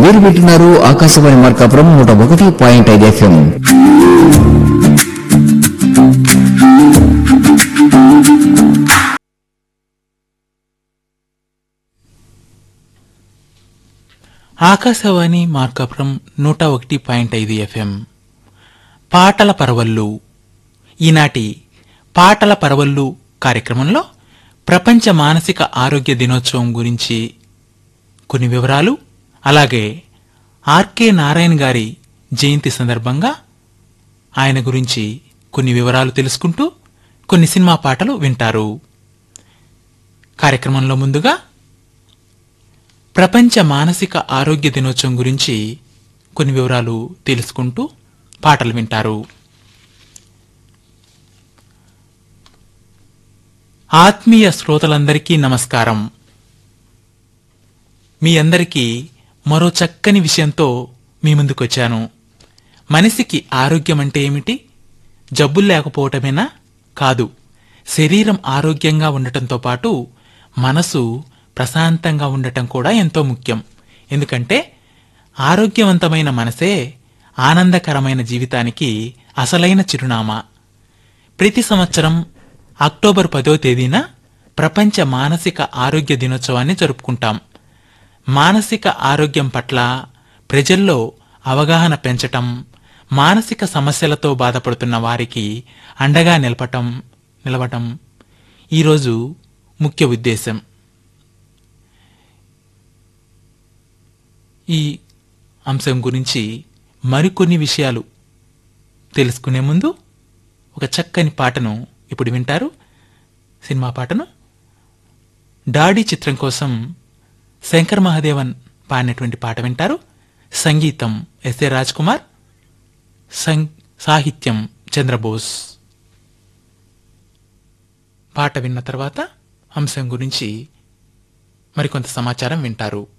మీరు వింటున్నారు ఆకాశవాణి మార్కాపురం నూట ఒకటి పాయింట్ ఐదు ఎఫ్ఎం ఆకాశవాణి మార్కాపురం నూట ఒకటి పాయింట్ ఐదు ఎఫ్ఎం పాటల పరవళ్ళు ఈనాటి పాటల పరవళ్ళు కార్యక్రమంలో ప్రపంచ మానసిక ఆరోగ్య దినోత్సవం గురించి కొన్ని వివరాలు అలాగే ఆర్కే నారాయణ గారి జయంతి సందర్భంగా ఆయన గురించి కొన్ని వివరాలు తెలుసుకుంటూ కొన్ని సినిమా పాటలు వింటారు కార్యక్రమంలో ముందుగా ప్రపంచ మానసిక ఆరోగ్య దినోత్సవం గురించి కొన్ని వివరాలు తెలుసుకుంటూ పాటలు వింటారు ఆత్మీయ శ్రోతలందరికీ నమస్కారం మీ అందరికీ మరో చక్కని విషయంతో మీ ముందుకొచ్చాను మనిషికి ఆరోగ్యం అంటే ఏమిటి జబ్బులు లేకపోవటమేనా కాదు శరీరం ఆరోగ్యంగా ఉండటంతో పాటు మనసు ప్రశాంతంగా ఉండటం కూడా ఎంతో ముఖ్యం ఎందుకంటే ఆరోగ్యవంతమైన మనసే ఆనందకరమైన జీవితానికి అసలైన చిరునామా ప్రతి సంవత్సరం అక్టోబర్ పదో తేదీన ప్రపంచ మానసిక ఆరోగ్య దినోత్సవాన్ని జరుపుకుంటాం మానసిక ఆరోగ్యం పట్ల ప్రజల్లో అవగాహన పెంచటం మానసిక సమస్యలతో బాధపడుతున్న వారికి అండగా నిలపటం నిలవటం ఈరోజు ముఖ్య ఉద్దేశం ఈ అంశం గురించి మరికొన్ని విషయాలు తెలుసుకునే ముందు ఒక చక్కని పాటను ఇప్పుడు వింటారు సినిమా పాటను డాడీ చిత్రం కోసం శంకర్ మహాదేవన్ పాడినటువంటి పాట వింటారు సంగీతం ఎస్ఏ రాజ్ కుమార్ సం- సాహిత్యం చంద్రబోస్ పాట విన్న తర్వాత అంశం గురించి మరికొంత సమాచారం వింటారు